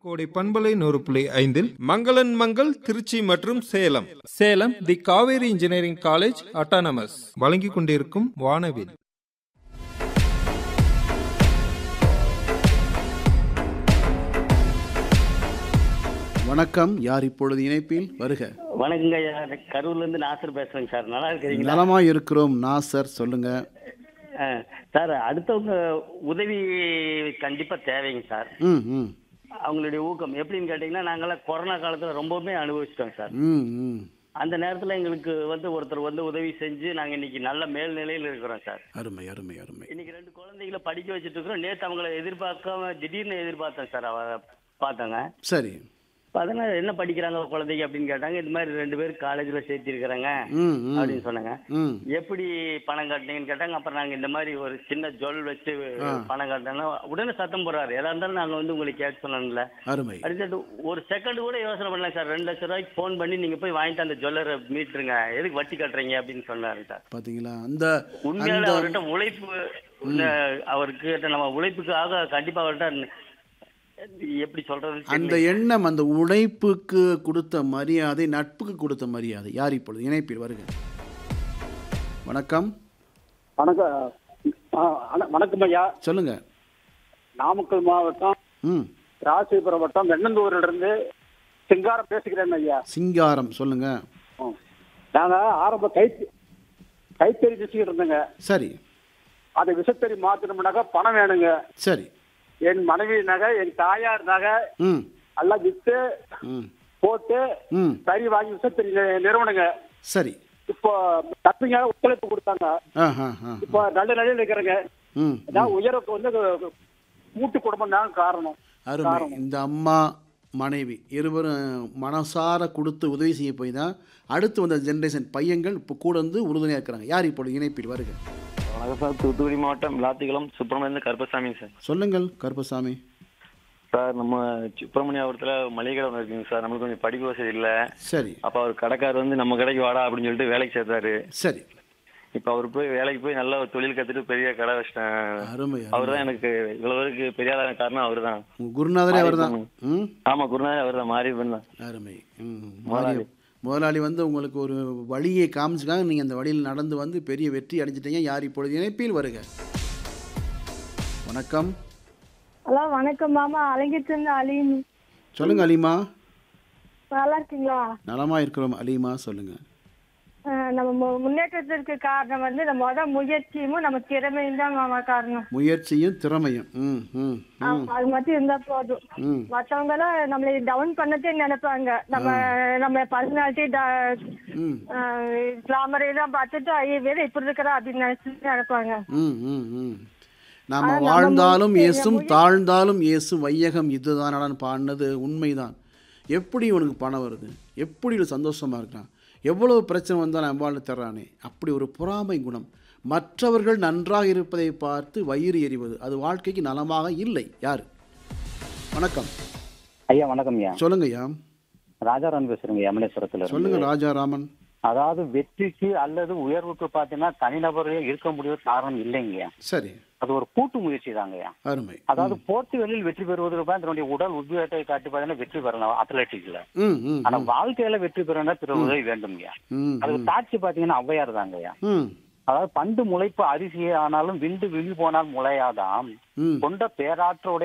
கோடை பண்பலை நூறு புள்ளி ஐந்தில் மங்களன் மங்கள் திருச்சி மற்றும் Salem Salem the Kaveri engineering college autonomous வழங்கிக் கொண்டிருக்கும் வானவில் வணக்கம் யார் இப்பொழுது இணைப்பில் வருக வணக்கங்க ஐயா கரூர்ல இருந்து நாசர் பேசுறேங்க சார் நல்லா இருக்கிறீங்களா நலமா இருக்கிறோம் நாசர் சொல்லுங்க ஆ, சார் அடுத்தவங்க உதவி கண்டிப்பா தேவைங்க சார் ம் ம் அவங்களுடைய ஊக்கம் எப்படின்னு கேட்டீங்கன்னா நாங்கெல்லாம் கொரோனா காலத்துல ரொம்பவுமே அனுபவிச்சிட்டோம் சார் ம் ம் அந்த நேரத்துல எங்களுக்கு வந்து ஒருத்தர் வந்து உதவி செஞ்சு நாங்க இன்னைக்கு நல்ல மேல்நிலையில் இருக்கிறோம் சார் அருமை அருமை அருமை இன்னைக்கு ரெண்டு குழந்தைகளை படிக்க வச்சுட்டு இருக்கிறோம் நேத்து அவங்கள எதிர்பார்க்காம திடீர்னு எதிர்பார்த்தேன் சார் அவ பார்த்தாங்க சரி அதனால என்ன படிக்கிறாங்க குழந்தைங்க அப்படின்னு கேட்டாங்க இது மாதிரி ரெண்டு பேரும் காலேஜ்ல சேர்த்திருக்கிறாங்க ம் ம் அப்படின்னு சொன்னாங்க ம் எப்படி பணம் கட்டினீங்கன்னு கேட்டாங்க அப்புறம் நாங்க இந்த மாதிரி ஒரு சின்ன ஜுவல் வச்சு பணம் கட்டினா உடனே சத்தம் போடுறாரு எதா இருந்தாலும் நாங்க வந்து உங்களுக்கு கேட்க சொன்னோம்ல அருமை அடுத்து ஒரு செகண்ட் கூட யோசனை பண்ணல சார் ரெண்டு லட்சம் ரூபாய்க்கு ஃபோன் பண்ணி நீங்க போய் வாங்கிட்டு அந்த ஜுவல்லரை மீட்டுருங்க எதுக்கு வட்டி கட்டுறீங்க அப்படின்னு சொன்னாரு சார் பாத்தீங்களா அந்த உண்மையால அந்த அவர்கிட்ட உழைப்பு இந்த அவருக்கு நம்ம உழைப்புக்காக கண்டிப்பா அவர்கிட்ட எப்படி சொல்றது அந்த எண்ணம் அந்த உழைப்புக்கு கொடுத்த மரியாதை நட்புக்கு கொடுத்த மரியாதை யார் இப்பொழுது இணைப்பில் வருக வணக்கம் வணக்கம் ஆ, அண்ணா, வணக்கம் ஐயா சொல்லுங்க நாமக்கல் மாவட்டம் ம் ராசிபுரம் வட்டம் வெண்ணந்தூரில் இருந்து சிங்காரம் பேசுகிறேன் ஐயா சிங்காரம் சொல்லுங்க ம். நாங்க ஆரம்ப கை கைத்தறி வச்சுக்கிட்டு இருந்தோங்க சரி அதை விசத்தறி மாத்தணும்னாக்கா பணம் வேணுங்க சரி என் மனைவி நகை என் தாயார் நகை ம் எல்லாம் வித்து ம் போட்டு ம் தறி வாங்கி விசத்தறி நி- நிறுவனங்க சரி இப்போ தப்பிங்க ஒத்துழைப்பு கொடுத்தாங்க ஆ ஆ ஆ இப்போ நல்ல நிலையில் இருக்கிறேங்க ம் அதான் உயரத்துக்கு வந்து கூட்டு குடும்பம் தான் காரணம் அருமை இந்த அம்மா மனைவி இருவரும் மனசார கொடுத்து உதவி செய்ய போய் தான் அடுத்து வந்த ஜென்ரேஷன் பையன்கள் இப்போ கூட வந்து உறுதுணையாக இருக்கிறாங்க யார் இப்பொழுது இணைப்பில் வருக வணக்கம் சார் தூத்துக்குடி மாவட்டம் விளாத்திக்குளம் சுப்பிரமணியம் கருப்பசாமி சார் சொல்லுங்கள் கருப்பசாமி சார் நம்ம சுப்பிரமணியாபுரத்தில் மளிகை கடை ஒன்று இருக்குங்க சார் நம்மளுக்கு கொஞ்சம் படிப்பு வசதி இல்லை சரி அப்போ அவர் கடைக்காரர் வந்து நம்ம கடைக்கு வாடா அப்படின்னு சொல்லிட்டு வேலைக்கு சேர்த்தாரு சரி இப்போ அவர் போய் வேலைக்கு போய் நல்ல ஒரு தொழில் கற்றுட்டு பெரிய கடை வச்சிட்டேன் அருமை அவர் தான் எனக்கு இவ்வளவுக்கு பெரிய ஆளான காரணம் அவர் தான் உங்கள் குருநாதரே அவர் தான் ம் ஆமாம் குருநாதர் அவர் தான் மாறி தான் அருமை ம் முதலாளி. மாறி- முதலாளி வந்து உங்களுக்கு ஒரு வழியை காமிச்சுக்காங்க நீங்கள் அந்த வழியில் நடந்து வந்து பெரிய வெற்றி அடைஞ்சிட்டீங்க யார் இப்பொழுது இணைப்பில் வருக வணக்கம் ஹலோ வணக்கம் மாமா அலங்கிட்டு அலீம் சொல்லுங்க அலிமா நல்லா இருக்கீங்களா நலமா இருக்கிறோம் அலிமா சொல்லுங்க அஹ் நம்ம மு- முன்னேற்றத்திற்கு காரணம் வந்து நம்ம முத முயற்சியும் நம்ம திறமையும் தான் மாமா காரணம் முயற்சியும் திறமையும் ம் ம் ம் ஆமா, அது மட்டும் இருந்தா போதும் ம் மத்தவங்க எல்லாம் நம்மளை டவுன் பண்ணதே நினைப்பாங்க நம்ம நம்ம பர்சனாலிட்டி ம் கிளாமர் எல்லாம் பார்த்துட்டு ஐயோ வேற இப்படி இருக்கிறா அப்படின்னு நினைச்சு நினைப்பாங்க ம் ம் ம் நாம ஆனா நம்ம வாழ்ந்தாலும் முயற்சி- ஏசும் முயற்சி- தாழ்ந்தாலும் ஏசும் வையகம் இதுதானடான்னு பாடினது உண்மைதான் எப்படி உனக்கு பணம் வருது எப்படி இவன் சந்தோஷமா இருக்கான் எவ்வளவு பிரச்சனை வந்தாலும் அம்பாள் தர்றானே அப்படி ஒரு பொறாமை குணம் மற்றவர்கள் நன்றாக இருப்பதை பார்த்து வயிறு எறிவது அது வாழ்க்கைக்கு நலமாக இல்லை யார் வணக்கம் ஐயா வணக்கம் ஐயா சொல்லுங்க ஐயா ராஜாராம் பேசுறேங்க யமனேஸ்வரத்துல இருந்து. சொல்லுங்க ராஜாராமன் அதாவது வெற்றிக்கு அல்லது உயர்வுக்கு பாத்தீங்கன்னா தனிநபரே இருக்க முடியாத காரணம் இல்லைங்கய்யா சரி அது ஒரு கூட்டு முயற்சி தாங்கய்யா அருமை அதாவது போட்டிகளில் வெற்றி பெறுவதற்கு தான் தன்னுடைய உடல் உத்வேகத்தை காட்டி பாத்தீங்கன்னா வெற்றி பெறலாம் அத்லெட்டிக்ல ம் ம் ஆனா வாழ்க்கையில வெற்றி பெறணும்னா பிற உதவி வேண்டும்யா ம் அதுக்கு சாட்சி பாத்தீங்கன்னா ஔவையார் தாங்கய்யா ம் அதாவது பண்டு முளைப்பு அரிசியே ஆனாலும் விண்டு விழி போனால் முளையாதாம் ம் கொண்ட பேராற்றோட